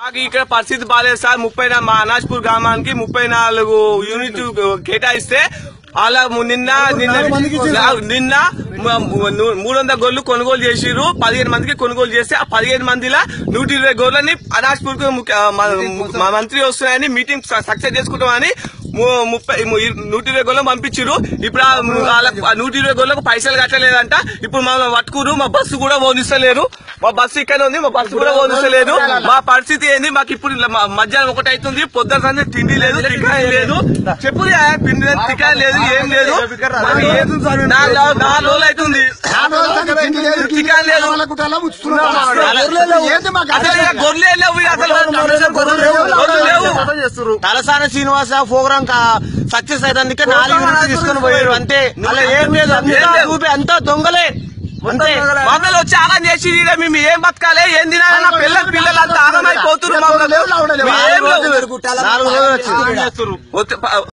మాకు ఇక్కడ పరిస్థితి బాగాలేదు సార్ ముప్పై నా- మా అనాజ్పూర్ గ్రామానికి ముప్పై నాలుగు యూనిట్ కేటాయిస్తే అలా ము- నిన్న నిన్న నిన్న మ- ము- మూడు వందల గొర్రెలు కొనుగోలు చేసిర్రు పదిహేను మందికి కొనుగోలు చేస్తే ఆ పదిహేను మందిలో నూట ఇరవై గొర్రెలని అనాజ్పూర్ కు ముఖ్య- మా- మా మంత్రి వస్తున్నాయని మీటింగ్ సక్సెస్ చేసుకుంటామని ము- ముప్పై ము- నూట ఇరవై గొర్రెలు పంపించారు ఇప్పుడు ఆ ము- వాళ్ళకు ఆ నూట ఇరవై గొర్రెలకు పైసలు కట్టలేదంట ఇప్పుడు మమ్మల్ని పట్టుకురు మా బస్సు కూడా పోనిస్తలేరు మా బస్సు ఇక్కడ ఉంది మా బస్సు కూడా పోనిస్తలేదు మా పరిస్థితి ఏంది మాకు ఇప్పుడు ఇలా మ- మధ్యాహ్నం ఒకటి అవుతుంది పొద్దున సందే తిండి లేదు టికాయి లేదు చెప్పు పిండి లేదు టికాయి లేదు ఏం లేదు మాకు ఏం- నాలుగు నాలుగు రోజులు అవుతుంది టికాయి లేదు అసలు ఇలా గొర్రెలే లేవు ఇక అసలు గొర్రెలు లేవు తలసాని శ్రీనివాస ప్రోగ్రాం సక్సెస్ అయితే నాలుగు యూనిట్లు తీసుకొని పోయారు అంతే అలా ఏం లేదు అంతా ఏం లేదు. చూపి అంతా దొంగలే అంతే మమ్మల్ని వచ్చి ఆగం చేసి ఈడ మేము ఏం బతకాలి ఏం తినాలి నా పిల్ల పిల్లలు అంతా ఆగమైపోతున్నారు మమ్మల్ని మేము ఏం లేవు. నాలుగు రోజులు వచ్చింది వద్దు, ప-